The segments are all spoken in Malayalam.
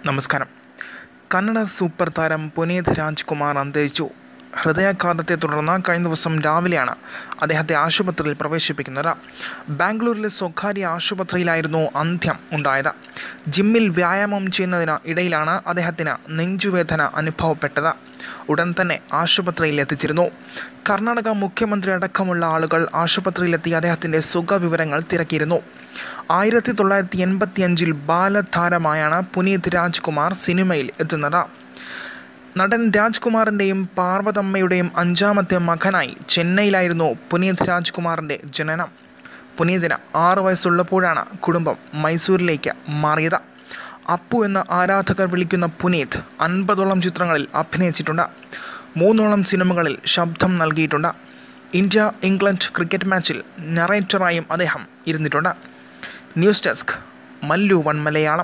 നമസ്കാരം കന്നഡ സൂപ്പർ താരം പുനീത് രാജ്കുമാർ അന്തരിച്ചു ഹൃദയാഘാതത്തെ തുടർന്ന് കഴിഞ്ഞ ദിവസം രാവിലെയാണ് അദ്ദേഹത്തെ ആശുപത്രിയിൽ പ്രവേശിപ്പിക്കുന്നത് ബാംഗ്ലൂരിലെ സ്വകാര്യ ആശുപത്രിയിലായിരുന്നു അന്ത്യം ഉണ്ടായത് ജിമ്മിൽ വ്യായാമം ചെയ്യുന്നതിന് ഇടയിലാണ് അദ്ദേഹത്തിന് നെഞ്ചുവേദന അനുഭവപ്പെട്ടത് ഉടൻ തന്നെ ആശുപത്രിയിൽ എത്തിച്ചിരുന്നു കർണാടക മുഖ്യമന്ത്രി അടക്കമുള്ള ആളുകൾ ആശുപത്രിയിലെത്തി അദ്ദേഹത്തിൻ്റെ സുഖവിവരങ്ങൾ തിരക്കിയിരുന്നു ആയിരത്തി തൊള്ളായിരത്തി എൺപത്തിയഞ്ചിൽ ബാലതാരമായാണ് പുനീത് രാജ്കുമാർ സിനിമയിൽ എത്തുന്നത് നടൻ രാജ്കുമാറിൻ്റെയും പാർവതമ്മയുടെയും അഞ്ചാമത്തെ മകനായി ചെന്നൈയിലായിരുന്നു പുനീത് രാജ്കുമാറിൻ്റെ ജനനം പുനീതിന് ആറ് വയസ്സുള്ളപ്പോഴാണ് കുടുംബം മൈസൂരിലേക്ക് മാറിയത് അപ്പു എന്ന ആരാധകർ വിളിക്കുന്ന പുനീത് അൻപതോളം ചിത്രങ്ങളിൽ അഭിനയിച്ചിട്ടുണ്ട് മൂന്നോളം സിനിമകളിൽ ശബ്ദം നൽകിയിട്ടുണ്ട് ഇന്ത്യ ഇംഗ്ലണ്ട് ക്രിക്കറ്റ് മാച്ചിൽ നറേറ്ററായും അദ്ദേഹം ഇരുന്നിട്ടുണ്ട് news desk Mallu one Malayalam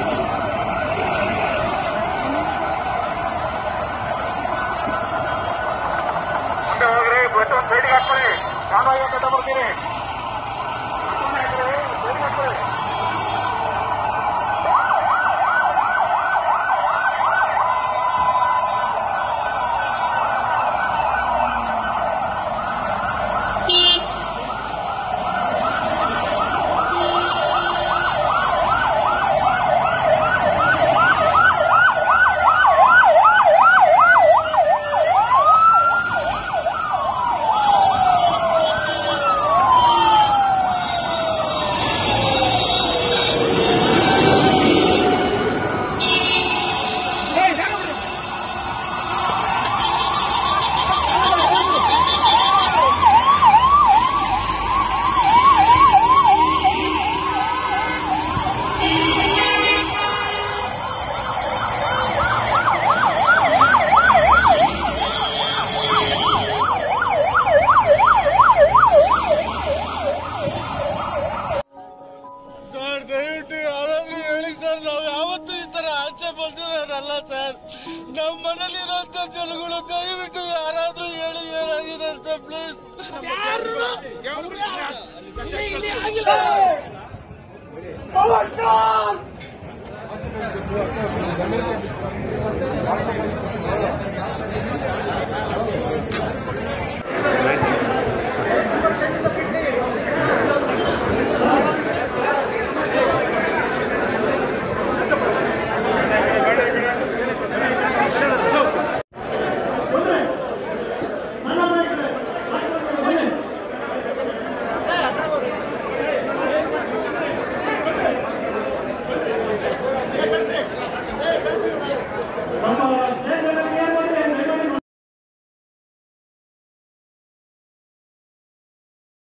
ಮುಂದೆ ಹೋಗ್ರಿ ಬಸ್ ಒಂದು ಸೈಡ್ಗೆ ಹಾಕ್ಕೊಳ್ಳಿ ನಾನು ಐವತ್ತು ಬರ್ತೀನಿ ಸುಮ್ಮನೆ ಹಾಕ್ರಿ ಸೈಡ್ಗೆ ಹಾಕ್ಕೊಳ್ಳಿ ಸರ್ ದಯವಿಟ್ಟು ಯಾರಾದ್ರೂ ಹೇಳಿ ಸರ್ ನಾವು ಯಾವತ್ತೂ ಈ ತರ ಆಚೆ ಬಂದಿರೋರಲ್ಲ ಸರ್ ನಮ್ಮ ಮನೇಲಿರೋಂಥ ಜನಗಳು ದಯವಿಟ್ಟು ಯಾರಾದ್ರೂ ಹೇಳಿ ಏನಾಗಿದೆ ಅಂತ ಪ್ಲೀಸ್ ¡Vamos,